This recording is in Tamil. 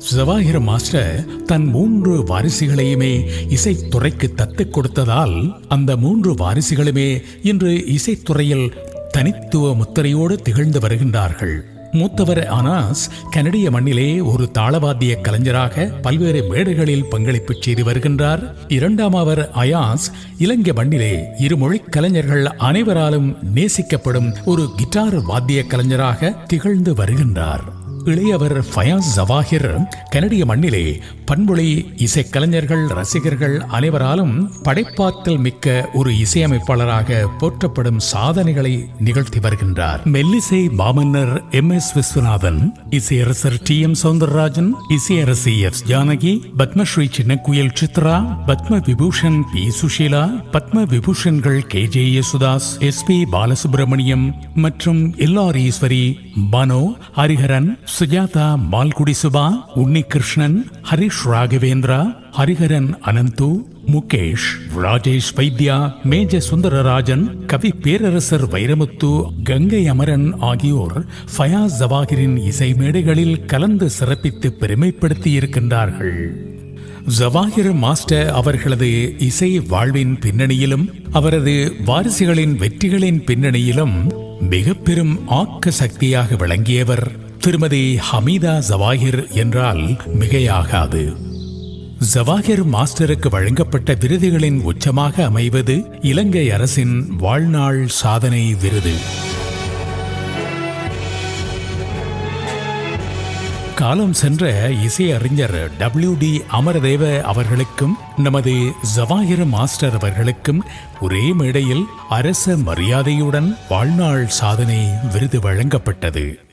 ஜவாஹிர் மாஸ்டர் தன் மூன்று வாரிசுகளையுமே இசைத்துறைக்கு தத்துக் கொடுத்ததால் அந்த மூன்று வாரிசுகளுமே இன்று இசைத்துறையில் தனித்துவ முத்திரையோடு திகழ்ந்து வருகின்றார்கள் மூத்தவர் அனாஸ் கனடிய மண்ணிலே ஒரு தாளவாத்திய கலைஞராக பல்வேறு மேடைகளில் பங்களிப்பு செய்து வருகின்றார் இரண்டாம் அவர் அயாஸ் இலங்கை மண்ணிலே இருமொழி கலைஞர்கள் அனைவராலும் நேசிக்கப்படும் ஒரு கிட்டார் வாத்திய கலைஞராக திகழ்ந்து வருகின்றார் இளையவர் ஃபயாஸ் ஜவாஹிர் கனடிய மண்ணிலே பண்பொழி இசைக்கலைஞர்கள் ரசிகர்கள் அனைவராலும் படைப்பாற்றல் மிக்க ஒரு இசையமைப்பாளராக போற்றப்படும் சாதனைகளை நிகழ்த்தி வருகின்றார் மெல்லிசை மாமன்னர் எம் எஸ் விஸ்வநாதன் இசையரசர் டி எம் சவுந்தரராஜன் இசையரசி எஸ் ஜானகி பத்மஸ்ரீ சின்னக்குயில் சித்ரா பத்ம விபூஷன் பி சுஷீலா பத்ம விபூஷன்கள் K J Yesudas S P Balasubrahmanyam மற்றும் எல்ஆர் ஈஸ்வரி மனோ ஹரிஹரன் சுஜாதா மால்குடி சுபா உன்னிகிருஷ்ணன் ஹரிஷ் ராகவேந்திரா ஹரிஹரன் அனந்து முகேஷ் ராஜேஷ் வைத்யா மேஜ சுந்தரராஜன் கவி பேரரசர் வைரமுத்து கங்கை அமரன் ஆகியோர் ஃபயாஸ் ஜவாஹிரின் இசை மேடைகளில் கலந்து சிறப்பித்து பெருமைப்படுத்தி இருக்கின்றார்கள் ஜவாஹிர் மாஸ்டர் அவர்களது இசை வாழ்வின் பின்னணியிலும் அவரது வாரிசுகளின் வெற்றிகளின் பின்னணியிலும் மிக பெரும் ஆக்க சக்தியாக விளங்கியவர் திருமதி ஹமீதா ஜவாஹிர் என்றால் மிகையாகாது ஜவாஹிர் மாஸ்டருக்கு வழங்கப்பட்ட விருதுகளின் உச்சமாக அமைவது இலங்கை அரசின் வாழ்நாள் சாதனை விருது காலம் சென்ற இசையறிஞர் டபிள்யூ டி அமரதேவ அவர்களுக்கும் நமது ஜவாஹிர் மாஸ்டர் அவர்களுக்கும் ஒரே மேடையில் அரச மரியாதையுடன் வாழ்நாள் சாதனை விருது வழங்கப்பட்டது